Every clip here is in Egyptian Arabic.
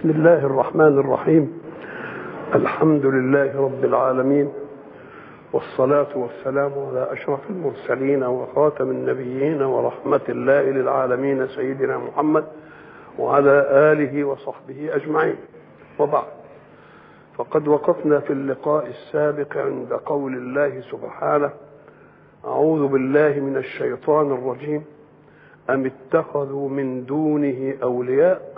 بسم الله الرحمن الرحيم الحمد لله رب العالمين والصلاة والسلام على أشرف المرسلين وخاتم النبيين ورحمة الله للعالمين سيدنا محمد وعلى آله وصحبه أجمعين وبعد فقد وقفنا في اللقاء السابق عند قول الله سبحانه أعوذ بالله من الشيطان الرجيم أم اتخذوا من دونه أولياء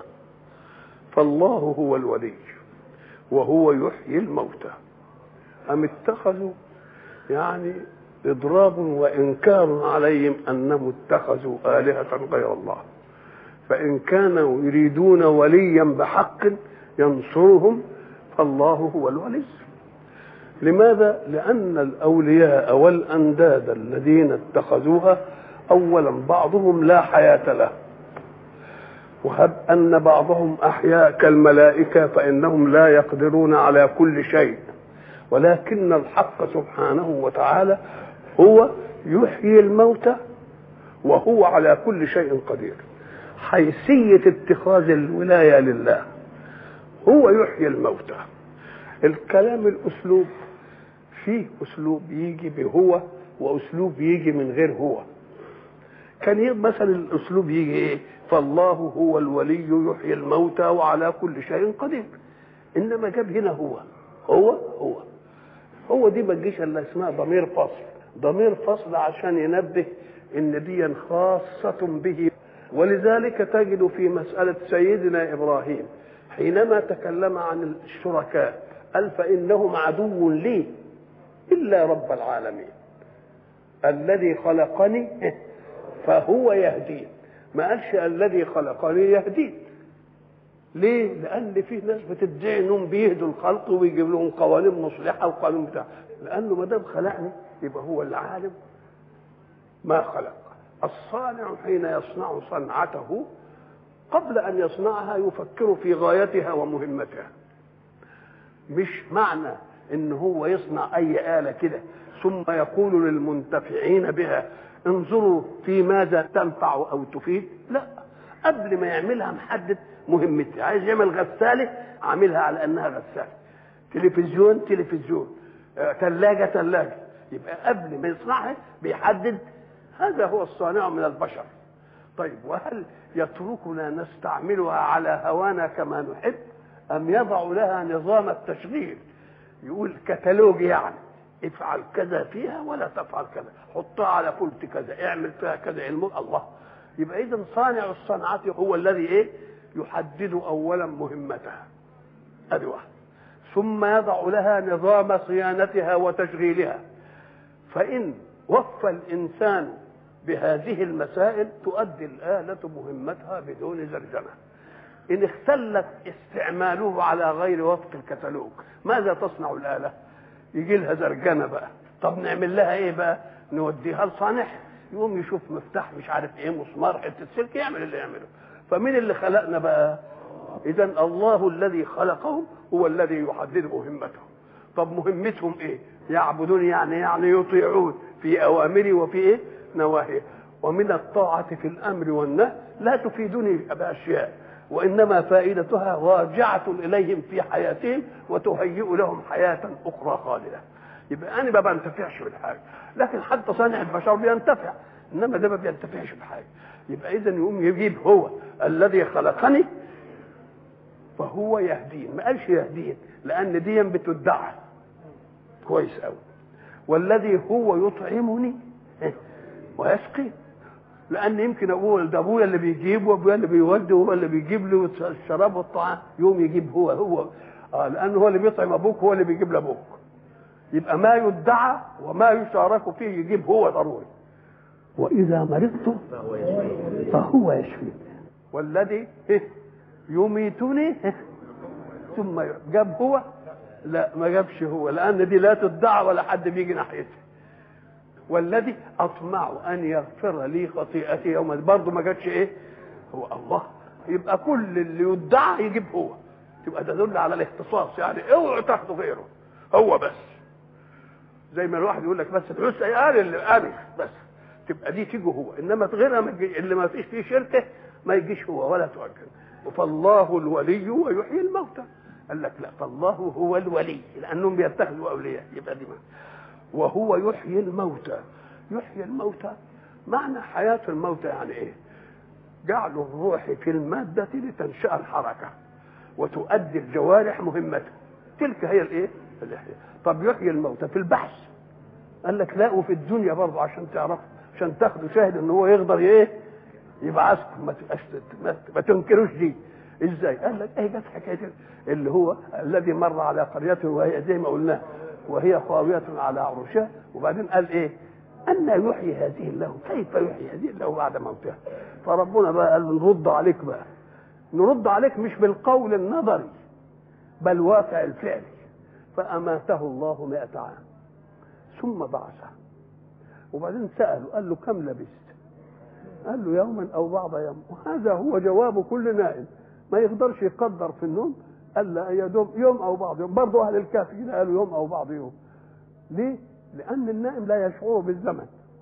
فالله هو الولي وهو يحيي الموتى أم اتخذوا يعني إضراب وإنكار عليهم أنهم اتخذوا آلهة غير الله فإن كانوا يريدون وليا بحق ينصرهم فالله هو الولي لماذا؟ لأن الأولياء والأنداد الذين اتخذوها أولا بعضهم لا حياة له وهب أن بعضهم أحياء كالملائكة فإنهم لا يقدرون على كل شيء ولكن الحق سبحانه وتعالى هو يحيي الموتى وهو على كل شيء قدير حيثية اتخاذ الولاية لله هو يحيي الموتى الكلام الأسلوب فيه أسلوب يجي بهو وأسلوب يجي من غير هو كان مثلا الأسلوب يجي إيه فالله هو الولي يحيي الموتى وعلى كل شيء قدير إنما جاب هنا هو هو هو هو دي ما تجيش الا اسمها ضمير فصل ضمير فصل عشان ينبه ان دي خاصة به ولذلك تجد في مسألة سيدنا إبراهيم حينما تكلم عن الشركاء قال فإنهم عدو لي إلا رب العالمين الذي خلقني فهو يهدين ما قالش الذي خلقني يهدين ليه؟ لأن في ناس بتدعي انهم بيهدوا الخلق ويجيب لهم قوانين مصلحة وقانون بتاع لأنه ما دام خلقني يبقى هو العالم ما خلق الصانع حين يصنع صنعته قبل أن يصنعها يفكر في غايتها ومهمتها مش معنى ان هو يصنع اي آلة كده ثم يقول للمنتفعين بها انظروا في ماذا تنفع او تفيد لا قبل ما يعملها محدد مهمتها عايز يعمل غسالة عاملها على انها غسالة تلفزيون تلفزيون ثلاجة ثلاجة يبقى قبل ما يصنعها بيحدد هذا هو الصانع من البشر طيب وهل يتركنا نستعملها على هوانا كما نحب أم يضع لها نظام التشغيل يقول كتالوج يعني افعل كذا فيها ولا تفعل كذا حطها على فلت كذا اعمل فيها كذا علم الله يبقى اذا صانع الصنعة هو الذي ايه يحدد اولا مهمتها ادي واحد ثم يضع لها نظام صيانتها وتشغيلها فان وفى الانسان بهذه المسائل تؤدي الآلة مهمتها بدون زرزنة إن اختلت استعماله على غير وفق الكتالوج ماذا تصنع الآلة يجي لها زرجنة بقى طب نعمل لها ايه بقى نوديها لصانعها يقوم يشوف مفتاح مش عارف ايه مسمار حته سلك يعمل اللي يعمله فمين اللي خلقنا بقى اذا الله الذي خلقهم هو الذي يحدد مهمتهم طب مهمتهم ايه يعبدون يعني يعني يطيعون في اوامري وفي ايه نواهي ومن الطاعة في الأمر والنهي لا تفيدني بأشياء وإنما فائدتها راجعة إليهم في حياتهم وتهيئ لهم حياة أخرى خالدة يبقى أنا ما بنتفعش بالحاجة لكن حتى صانع البشر بينتفع إنما ده ما بينتفعش بحاجة يبقى إذا يقوم يجيب هو الذي خلقني فهو يهدين ما قالش يهدين لأن دي بتدعى كويس قوي والذي هو يطعمني ويسقي لان يمكن اقول ده ابويا اللي بيجيب وابويا اللي بيودي وهو اللي بيجيب لي الشراب والطعام يوم يجيب هو هو آه لان هو اللي بيطعم ابوك هو اللي بيجيب لابوك يبقى ما يدعى وما يشارك فيه يجيب هو ضروري واذا مرضت فهو يشفي والذي يميتني ثم جاب هو لا ما جابش هو لان دي لا تدعى ولا حد بيجي ناحيتها والذي اطمع ان يغفر لي خطيئتي يوم برضه ما جاتش ايه هو الله يبقى كل اللي يدعى يجيب هو تبقى تدل على الاختصاص يعني اوعوا تاخدوا غيره هو بس زي ما الواحد يقول لك بس الحس قال اللي قال بس تبقى دي تيجي هو انما غيرها ما تجي اللي ما فيش فيه شركه ما يجيش هو ولا تؤجل فالله الولي ويحيي الموتى قال لك لا فالله هو الولي لانهم بيتخذوا اولياء يبقى دي معنى. وهو يحيي الموتى يحيي الموتى معنى حياه الموتى يعني ايه جعل الروح في الماده لتنشا الحركه وتؤدي الجوارح مهمتها تلك هي الايه الاحياء طب يحيي الموتى في البحث قال لك لا وفي الدنيا برضه عشان تعرف عشان تاخدوا شاهد ان هو يقدر ايه يبعثكم ما تبقاش ما- ما تنكروش دي ازاي قال لك ايه جت حكايه اللي هو الذي مر على قريه وهي زي ما قلنا وهي خاويه على عروشها وبعدين قال ايه أن يحيي هذه الله كيف يحيي هذه الله بعد موتها فربنا بقى قال نرد عليك بقى نرد عليك مش بالقول النظري بل واقع الفعل فأماته الله مئة عام ثم بعثه وبعدين سأله قال له كم لبست قال له يوما أو بعض يوم وهذا هو جواب كل نائم ما يقدرش يقدر في النوم قال لا يا دوب يوم أو بعض يوم برضه أهل الكهف كده قالوا يوم أو بعض يوم ليه؟ لأن النائم لا يشعر بالزمن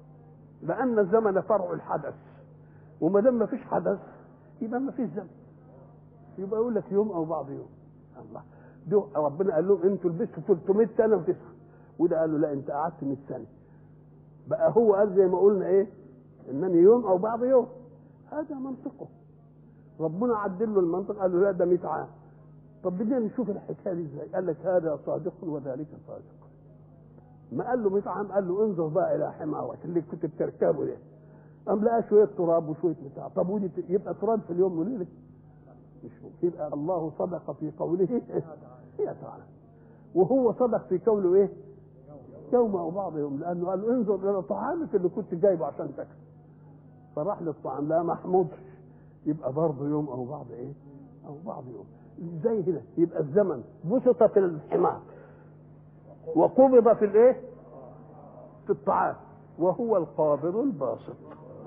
لأن الزمن فرع الحدث وما دام ما فيش حدث يبقى ما فيش زمن يبقى يقول لك يوم أو بعض يوم الله ده ربنا قال لهم انتوا لبستوا 300 سنة وتسعة وده قال له لا انت قعدت 100 سنة بقى هو قال زي ما قلنا ايه انني يوم او بعض يوم هذا منطقه ربنا عدل له المنطق قال له لا ده 100 عام طب بدنا نشوف الحكايه دي ازاي قال لك هذا صادق وذلك صادق ما قال له 100 عام قال له انظر بقى الى حمارك اللي كنت بتركبه ده قام لقى شويه تراب وشويه بتاع طب ودي يبقى تراب في اليوم وليله مش ممكن. يبقى الله صدق في قوله هي تعالى وهو صدق في قوله ايه يوم او بعض يوم لانه قال له انظر الى طعامك اللي كنت جايبه عشان تاكل فراح للطعام لا محمود يبقى برضه يوم او بعض ايه او بعض يوم زي هنا يبقى الزمن بسط في الحمار وقبض في الايه في الطعام وهو القابض الباسط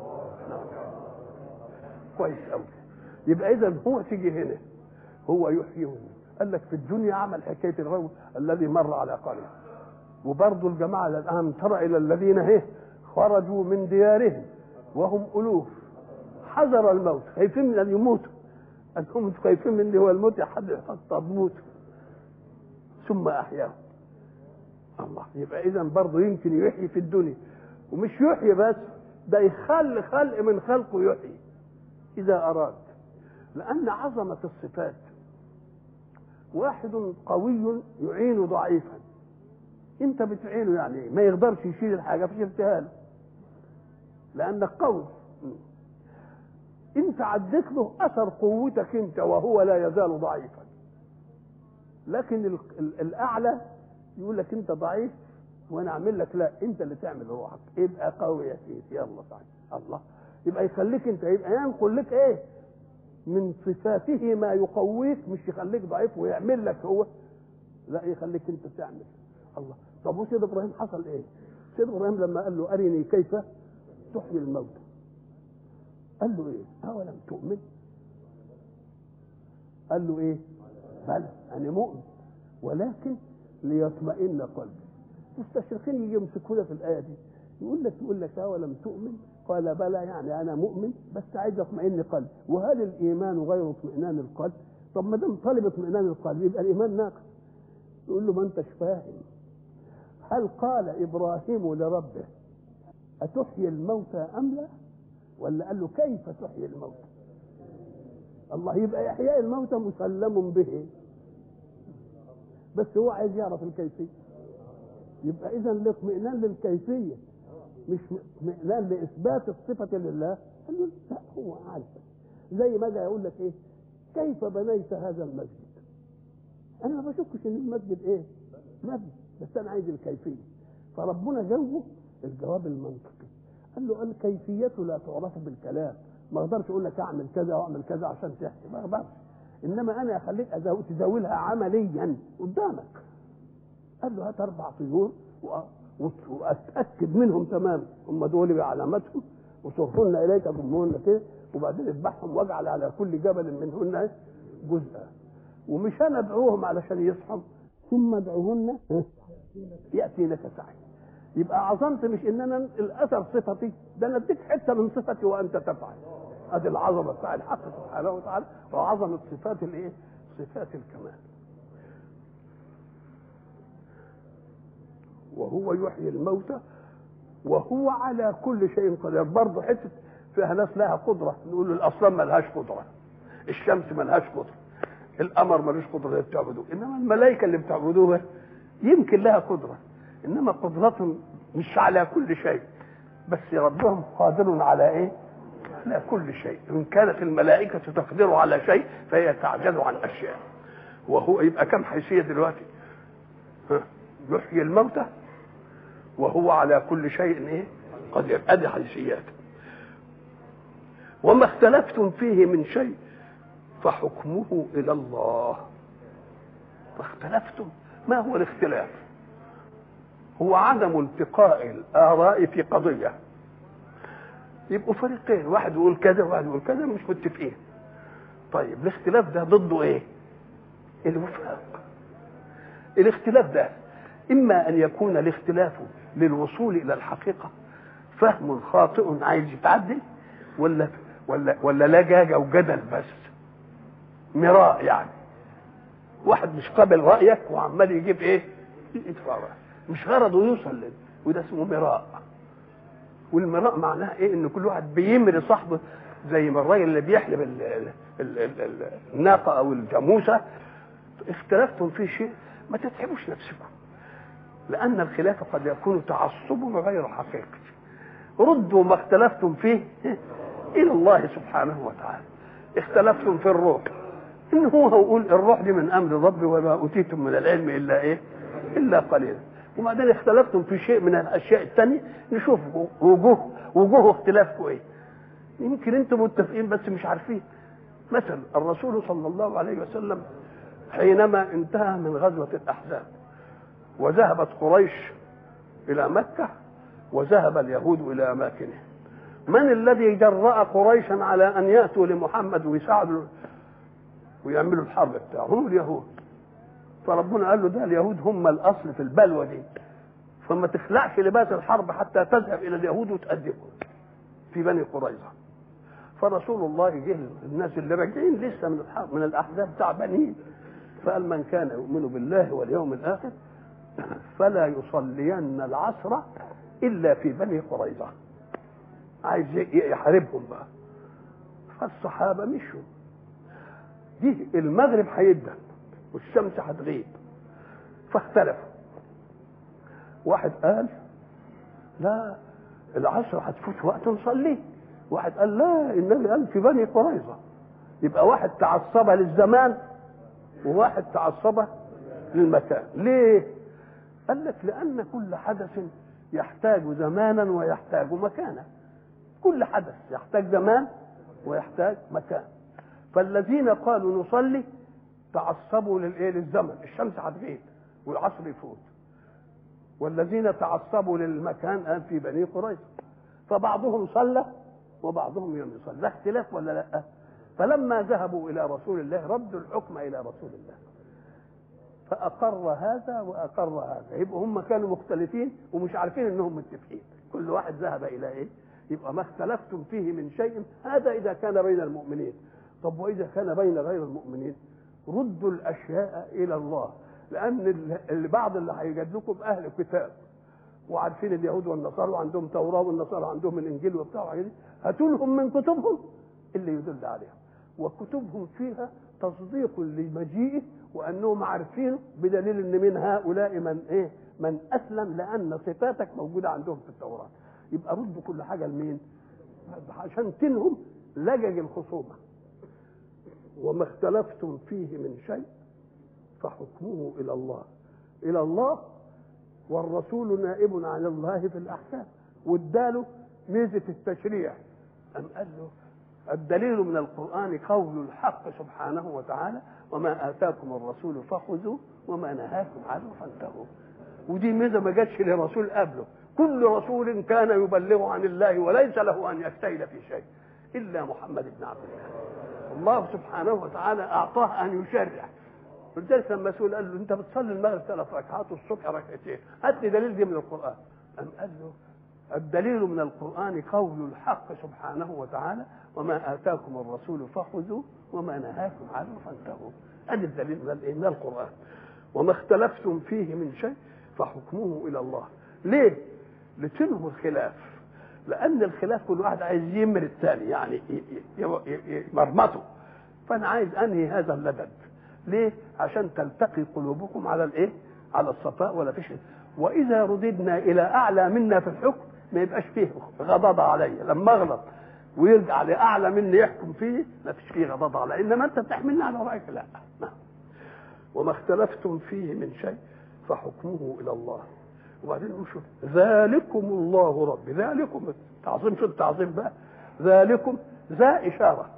كويس قوي يبقى اذا هو تيجي هنا هو يحيي قال لك في الدنيا عمل حكايه الرجل الذي مر على قريه وبرضه الجماعه الان ترى الى الذين ايه خرجوا من ديارهم وهم الوف حذر الموت خايفين من ان يموتوا قال لهم انتوا خايفين من اللي هو الموت يا حد طب موتوا ثم احياهم الله يبقى اذا برضه يمكن يحيي في الدنيا ومش يحيي بس ده يخلي خلق من خلقه يحيي اذا اراد لان عظمه الصفات واحد قوي يعين ضعيفا انت بتعينه يعني ايه ما يقدرش يشيل الحاجه فشلتها له لانك قوي انت عديت له اثر قوتك انت وهو لا يزال ضعيفا لكن ال- ال- الاعلى يقول لك انت ضعيف وانا اعمل لك لا انت اللي تعمل روحك ابقى قوي يا سيدي يلا صحيح الله يبقى يخليك انت يبقى ينقل لك ايه من صفاته ما يقويك مش يخليك ضعيف ويعمل لك هو لا يخليك انت تعمل الله طب وسيد ابراهيم حصل ايه سيد ابراهيم لما قال له ارني كيف تحيي الموتى قال له ايه اولم تؤمن قال له ايه بلى انا مؤمن ولكن ليطمئن قلبي مستشرقين يجي يمسكونا في الايه دي يقول لك يقول لك اولم تؤمن قال بلى يعني انا مؤمن بس عايز اطمئن قلبي وهل الايمان غير اطمئنان القلب طب ما دام طالب اطمئنان القلب يبقى الايمان ناقص يقول له ما انتش فاهم هل قال ابراهيم لربه اتحيي الموتى ام لا ولا قال له كيف تحيي الموتى الله يبقى احياء الموتى مسلم به بس هو عايز يعرف الكيفيه يبقى اذا الاطمئنان للكيفيه مش اطمئنان لاثبات الصفه لله قال له لا هو عارف زي ما جاي يقول لك ايه كيف بنيت هذا المسجد انا ما بشكش ان المسجد ايه مبني بس انا عايز الكيفيه فربنا جاوبه الجواب المنطقي قال له الكيفيه لا تعرف بالكلام ما اقدرش اقول لك اعمل كذا واعمل كذا عشان تحكي ما اقدرش انما انا اخليك أزو- تزاولها عمليا قدامك قال له هات اربع طيور وأ- وت- واتاكد منهم تماما هم دول بعلامتهم وصرفهن اليك ضمهن كده وبعدين اذبحهم واجعل على كل جبل منهن جزءا ومش انا ادعوهم علشان يصحوا ثم ادعوهن ياتينك سعي يبقى عظمت مش ان انا الاثر صفتي ده انا اديك حته من صفتي وانت تفعل ادي العظمه بتاع الحق سبحانه وتعالى وعظمه صفات الايه؟ صفات الكمال وهو يحيي الموتى وهو على كل شيء قدير برضه حته فيها ناس لها قدره نقول له الاصنام ما لهاش قدره الشمس ما لهاش قدره القمر ملوش قدره اللي بتعبدوه انما الملائكه اللي بتعبدوها يمكن لها قدره انما قدرتهم مش على كل شيء بس ربهم قادر على ايه على كل شيء ان كانت الملائكه تقدر على شيء فهي تعجز عن اشياء وهو يبقى كم حيثيه دلوقتي ها يحيي الموتى وهو على كل شيء ايه قدير ادي حيثيات وما اختلفتم فيه من شيء فحكمه الى الله فاختلفتم ما هو الاختلاف هو عدم التقاء الاراء في قضيه يبقوا فريقين واحد يقول كذا وواحد يقول كذا مش متفقين طيب الاختلاف ده ضده ايه الوفاق الاختلاف ده اما ان يكون الاختلاف للوصول الى الحقيقه فهم خاطئ عايز يتعدل ولا ولا ولا لجاجه وجدل بس مراء يعني واحد مش قابل رايك وعمال يجيب ايه يدفع رأي. مش غرضه يوصل لده وده اسمه مراء والمراء معناه ايه ان كل واحد بيمري صاحبه زي ما الراجل اللي بيحلب ال- ال- ال- ال- ال- الناقه او الجاموسه اختلفتم في شيء ما تتعبوش نفسكم لان الخلاف قد يكون تعصب غير حقيقي ردوا ما اختلفتم فيه الى الله سبحانه وتعالى اختلفتم في الروح ان هو يقول الروح دي من امر ربي وما اوتيتم من العلم الا ايه الا قليلا وبعدين اختلفتم في شيء من الاشياء الثانيه نشوف وجوه وجوه اختلافكم ايه يمكن انتم متفقين بس مش عارفين مثلا الرسول صلى الله عليه وسلم حينما انتهى من غزوه الاحزاب وذهبت قريش الى مكه وذهب اليهود الى اماكنهم من الذي جرأ قريشا على ان ياتوا لمحمد ويساعدوا ويعملوا الحرب بتاعهم هم اليهود فربنا قال له ده اليهود هم الاصل في البلوه دي فما تخلعش لباس الحرب حتى تذهب الى اليهود وتأدبهم في بني قريظه فرسول الله جه الناس اللي راجعين لسه من الحرب من الاحزاب تعبانين فقال من كان يؤمن بالله واليوم الاخر فلا يصلين العصر الا في بني قريظه عايز يحاربهم بقى فالصحابه مشوا دي المغرب هيدن والشمس هتغيب فاختلفوا واحد قال لا العصر هتفوت وقت نصليه واحد قال لا النبي قال في بني قريظه يبقى واحد تعصب للزمان وواحد تعصب للمكان ليه قال لك لان كل حدث يحتاج زمانا ويحتاج مكانا كل حدث يحتاج زمان ويحتاج مكان فالذين قالوا نصلي تعصبوا للايه للزمن الشمس هتغيب والعصر يفوت والذين تعصبوا للمكان قال في بني قريظه فبعضهم صلى وبعضهم لم يصلي ده اختلاف ولا لا فلما ذهبوا الى رسول الله ردوا الحكم الى رسول الله فاقر هذا واقر هذا يبقى هم كانوا مختلفين ومش عارفين انهم متفقين كل واحد ذهب الى ايه يبقى ما اختلفتم فيه من شيء هذا اذا كان بين المؤمنين طب واذا كان بين غير المؤمنين ردوا الاشياء الى الله لان اللي بعض اللي هيجادلكم اهل كتاب وعارفين اليهود والنصارى وعندهم توراه والنصارى عندهم الانجيل وبتاع هاتوا لهم من كتبهم اللي يدل عليهم وكتبهم فيها تصديق لمجيئه وانهم عارفين بدليل ان من هؤلاء من ايه من اسلم لان صفاتك موجوده عندهم في التوراه يبقى ردوا كل حاجه لمين عشان تنهم لجج الخصومه وما اختلفتم فيه من شيء فحكمه الى الله الى الله والرسول نائب عن الله في الاحكام واداله ميزه التشريع ام قال له الدليل من القران قول الحق سبحانه وتعالى وما اتاكم الرسول فخذوه وما نهاكم عنه فانتهوا ودي ميزه ما جاتش لرسول قبله كل رسول كان يبلغ عن الله وليس له ان يجتهد في شيء الا محمد بن عبد الله الله سبحانه وتعالى اعطاه ان يشرع ولذلك لما سئل قال له انت بتصلي المغرب ثلاث ركعات والصبح ركعتين هات لي دليل دي من القران قام قال له الدليل من القرآن قول الحق سبحانه وتعالى وما آتاكم الرسول فخذوه وما نهاكم عنه فانتهوا هذا الدليل من الإيه؟ من القرآن وما اختلفتم فيه من شيء فحكمه إلى الله ليه؟ لتنهوا الخلاف لأن الخلاف كل واحد عايز يمر الثاني يعني ي- ي- ي- يمرمطه فأنا عايز أنهي هذا اللبد ليه؟ عشان تلتقي قلوبكم على الإيه؟ على الصفاء ولا فيش وإذا رددنا إلى أعلى منا في الحكم ما يبقاش فيه غضاضة عليا لما أغلط ويرجع لأعلى مني يحكم فيه ما فيش فيه غضاضة عليا إنما أنت بتحملني على رأيك لا نعم. وما اختلفتم فيه من شيء فحكمه إلى الله وبعدين يقول شوف ذلكم الله ربي ذلكم تعظيم شو التعظيم بقى ذلكم ذا إشارة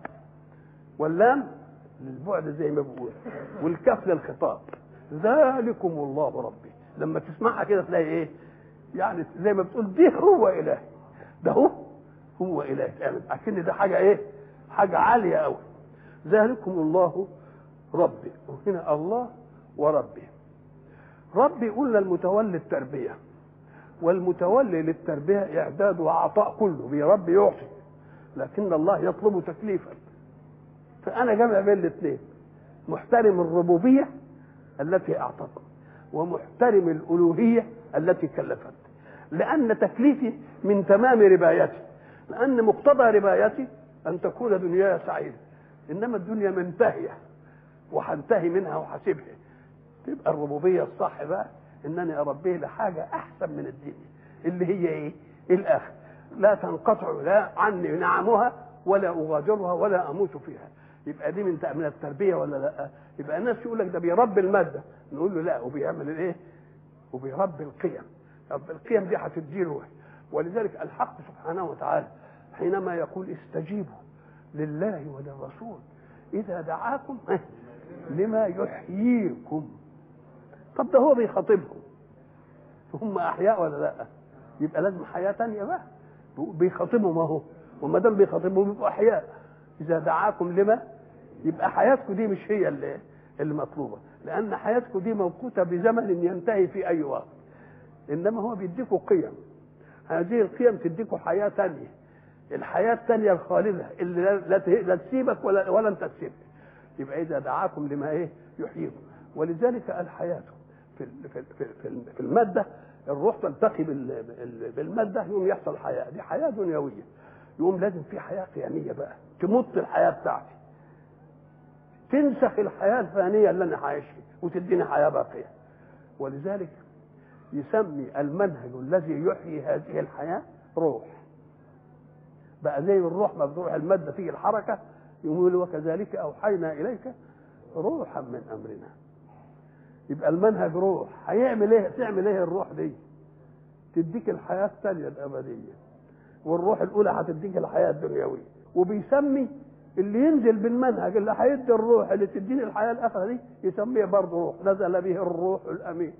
واللام للبعد زي ما بقول والكاف للخطاب ذلكم الله ربي لما تسمعها كده تلاقي ايه يعني زي ما بتقول دي هو اله ده هو هو اله تعمل اكن ده حاجه ايه حاجه عاليه قوي ذلكم الله ربي وهنا الله وربي ربي قلنا المتولي التربيه والمتولي للتربيه اعداد وعطاء كله بيربي يعطي لكن الله يطلب تكليفا فانا جمع بين الاثنين محترم الربوبيه التي اعطت ومحترم الالوهيه التي كلفت لان تكليفي من تمام ربايتي لان مقتضى ربايتي ان تكون دنياي سعيده انما الدنيا منتهيه وهنتهي منها وحاسبها تبقى الربوبيه الصح بقى انني اربيه لحاجه احسن من الدنيا اللي هي ايه؟ الاخر لا تنقطع لا عني نعمها ولا اغادرها ولا اموت فيها يبقى دي من من التربيه ولا لا؟ يبقى الناس يقول لك ده بيربي الماده نقول له لا وبيعمل الايه؟ وبيربي القيم طب القيم دي هتديله ولذلك الحق سبحانه وتعالى حينما يقول استجيبوا لله وللرسول اذا دعاكم لما يحييكم طب ده هو بيخاطبهم هم احياء ولا لا يبقى لازم حياه تانية بقى بيخاطبهم اهو وما دام بيخاطبهم يبقوا احياء اذا دعاكم لما يبقى حياتكم دي مش هي اللي اللي مطلوبه لان حياتكم دي موقوته بزمن ينتهي في اي وقت انما هو بيديكوا قيم هذه القيم تديكوا حياه تانية الحياه التانية الخالده اللي لا, لا, ته- لا تسيبك ولا ولا انت تسيبك يبقى اذا دعاكم لما ايه يحييكم ولذلك الحياه في ال- في ال- في ال- في الماده الروح تلتقي بال- بال- بالماده يوم يحصل حياه دي حياه دنيويه يقوم لازم في حياه قياميه بقى تمط الحياه بتاعتي تنسخ الحياه الفانيه اللي انا عايشها وتديني حياه باقيه ولذلك يسمي المنهج الذي يحيي هذه الحياه روح بقى زي الروح ما بتروح الماده تيجي الحركه يقول وكذلك اوحينا اليك روحا من امرنا يبقى المنهج روح هيعمل ايه تعمل ايه الروح دي تديك الحياه الثانيه الابديه والروح الاولى هتديك الحياه الدنيويه وبيسمي اللي ينزل بالمنهج اللي هيدي الروح اللي تديني الحياه الاخره دي يسميه برضه روح نزل به الروح الامين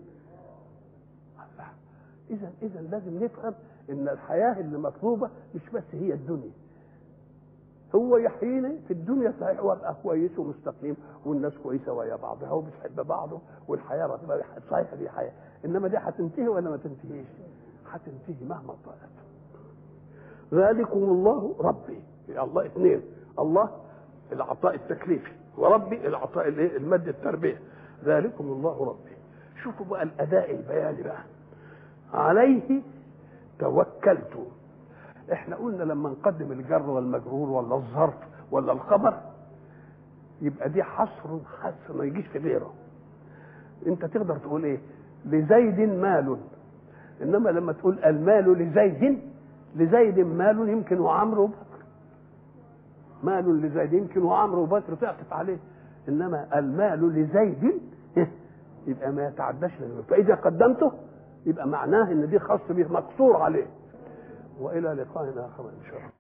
اذا اذا لازم نفهم ان الحياه اللي مطلوبه مش بس هي الدنيا هو يحيينا في الدنيا صحيح وابقى كويس ومستقيم والناس كويسه ويا بعضها وبتحب بعضه والحياه بتبقى صحيح دي حياه انما دي هتنتهي ولا ما تنتهيش؟ هتنتهي مهما طالت. ذلكم الله ربي الله اثنين الله العطاء التكليفي وربي العطاء الايه المادي التربيه ذلكم الله ربي شوفوا بقى الاداء البياني بقى عليه توكلت احنا قلنا لما نقدم الجر والمجرور ولا الظرف ولا الخبر يبقى دي حصر حصر ما يجيش في غيره انت تقدر تقول ايه لزيد مال انما لما تقول المال لزيد لزيد مال يمكن وعمرو وبكر مال لزيد يمكن وعمرو وبكر تعطف عليه انما المال لزيد يبقى ما يتعداش لزيد. فاذا قدمته يبقى معناه ان دي خاص به مقصور عليه والى لقاء اخر ان شاء الله